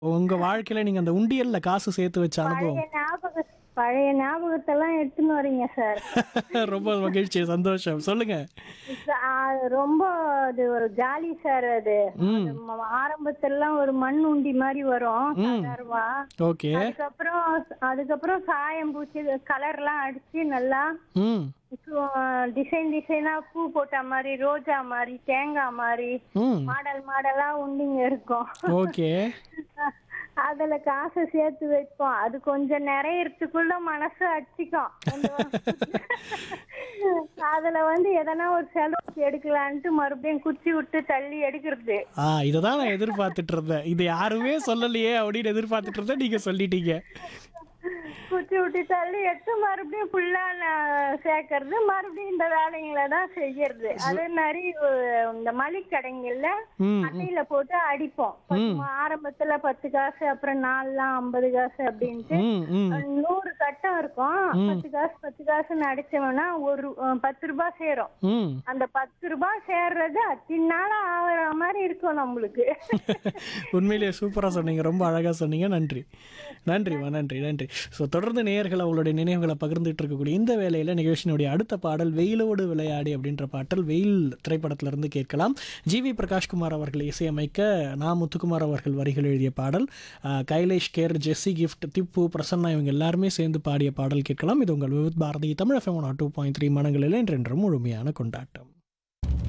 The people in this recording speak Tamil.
உங்க வாழ்க்கையில நீங்க அந்த உண்டியல்ல காசு சேர்த்து வச்ச அனுபவம் பழைய ஞாபக பழைய ஞாபகத்தெல்லாம் எடுத்துன்னு வரீங்க சார் ரொம்ப மகிழ்ச்சி சந்தோஷம் சொல்லுங்க அது ரொம்ப அது ஒரு ஜாலி சார் அது ம் அது ம- ஆரம்பத்திலலாம் ஒரு மண் உண்டி மாதிரி வரும் சாதாரணமா ஓகே அதுக்கப்புறம் அதுக்கப்புறம் சாயம் பூச்சி கலர்லாம் அடிச்சு நல்லா ம் டிசைன் டிசைனா பூ போட்ட மாதிரி ரோஜா மாதிரி தேங்காய் மாதிரி ம் மாடல் மாடலா உண்டிங்க இருக்கும் ஓகே அதுல காசை சேர்த்து வைப்போம் அது கொஞ்சம் நிறையறதுக்குள்ள மனசு அடிச்சுக்கும் அதுல வந்து எதனா ஒரு செலவுக்கு எடுக்கலான்ட்டு மறுபடியும் குச்சி விட்டு தள்ளி எடுக்கிறது ஆ இதை தான் நான் எதிர்பார்த்துட்டு இருந்தேன் இது யாருமே சொல்லலையே அப்படின்னு எதிர்பார்த்துட்டு இருந்தேன் நீங்க சொல்லிட்டீங்க குச்சி விட்டு தள்ளி எடுத்து மறுபடியும் ஃபுல்லா சேர்க்கறது மறுபடியும் இந்த வேலைங்களை தான் செய்யறது அதே மாதிரி அஹ், இந்த மளிகை கடைங்கள்ல ம் அட்டையில போட்டு அடிப்போம் பத்து- ஆரம்பத்துல பத்து காசு அப்புறம் நாலுலாம் ஐம்பது காசு அப்படின்ட்டு ம் ம் நூறு கட்டம் இருக்கும் பத்து காசு பத்து காசுன்னு அடிச்சோம்னா ஒரு அஹ், பத்து ரூபாய் சேரும் ம் அந்த பத்து ரூபாய் சேர்றது அத்தினால ஆகிற மாதிரி இருக்கும் நம்மளுக்கு உண்மையிலேயே சூப்பராக சொன்னீங்க ரொம்ப அழகாக சொன்னீங்க நன்றி நன்றிம்மா நன்றி நன்றி ஸோ தொடர்ந்து நேயர்கள் அவங்களுடைய நினைவுகளை பகிர்ந்துட்டு இருக்கக்கூடிய இந்த வேலையில் நிகழ்ச்சியினுடைய அடுத்த பாடல் வெயிலோடு விளையாடி அப்படின்ற பாடல் வெயில் திரைப்படத்திலிருந்து கேட்கலாம் ஜிவி பிரகாஷ்குமார் அவர்கள் இசையமைக்க நா முத்துக்குமார் அவர்கள் வரிகள் எழுதிய பாடல் ஆஹ், கைலேஷ் கேர் ஜெஸ்ஸி கிஃப்ட் திப்பு பிரசன்னா இவங்க எல்லாருமே சேர்ந்து பாடிய பாடல் கேட்கலாம் இது உங்கள் Vividh Bharati Tamil FM two point three மனங்களில் என்றென்றும் முழுமையான கொண்டாட்டம்